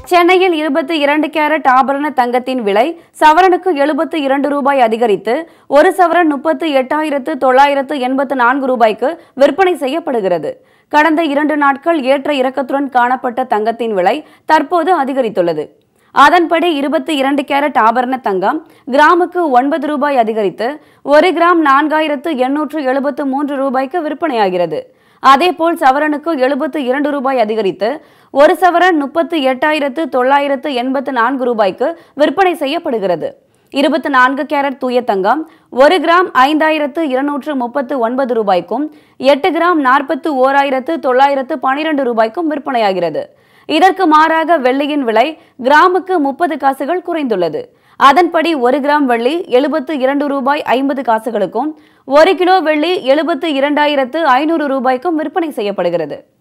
சென்னையில் இருபத்தி இரண்டு கேரட் ஆபரண தங்கத்தின் விலை சவரனுக்கு எழுபத்து இரண்டு ரூபாய் அதிகரித்து ஒரு சவரன் முப்பத்து எட்டாயிரத்து தொள்ளாயிரத்து எண்பத்து நான்கு ரூபாய்க்கு விற்பனை செய்யப்படுகிறது கடந்த இரண்டு நாட்கள் ஏற்ற இறக்கத்துடன் காணப்பட்ட தங்கத்தின் விலை தற்போது அதிகரித்துள்ளது அதன்படி இருபத்தி இரண்டு கேரட் ஆபரண தங்கம் கிராமுக்கு ஒன்பது ரூபாய் அதிகரித்து ஒரு கிராம் நான்காயிரத்து எண்ணூற்று எழுபத்து மூன்று ரூபாய்க்கு விற்பனையாகிறது அதேபோல் சவரனுக்கு எழுபத்து இரண்டு ரூபாய் அதிகரித்து ஒரு சவரன் முப்பத்து எட்டாயிரத்து தொள்ளாயிரத்து எண்பத்து நான்கு ரூபாய்க்கு விற்பனை செய்யப்படுகிறது இருபத்தி நான்கு கேரட் தூய தங்கம் ஒரு கிராம் ஐந்தாயிரத்து இருநூற்று முப்பத்து ஒன்பது ரூபாய்க்கும் எட்டு கிராம் நாற்பத்து ஓராயிரத்து தொள்ளாயிரத்து பனிரெண்டு ரூபாய்க்கும் விற்பனையாகிறது இதற்கு மாறாக வெள்ளியின் விலை கிராமுக்கு முப்பது காசுகள் குறைந்துள்ளது அதன்படி ஒரு கிராம் வெள்ளி எழுபத்து இரண்டு ரூபாய் ஐம்பது காசுகளுக்கும் ஒரு கிலோ வெள்ளி எழுபத்து இரண்டாயிரத்து ஐநூறு ரூபாய்க்கும் விற்பனை செய்யப்படுகிறது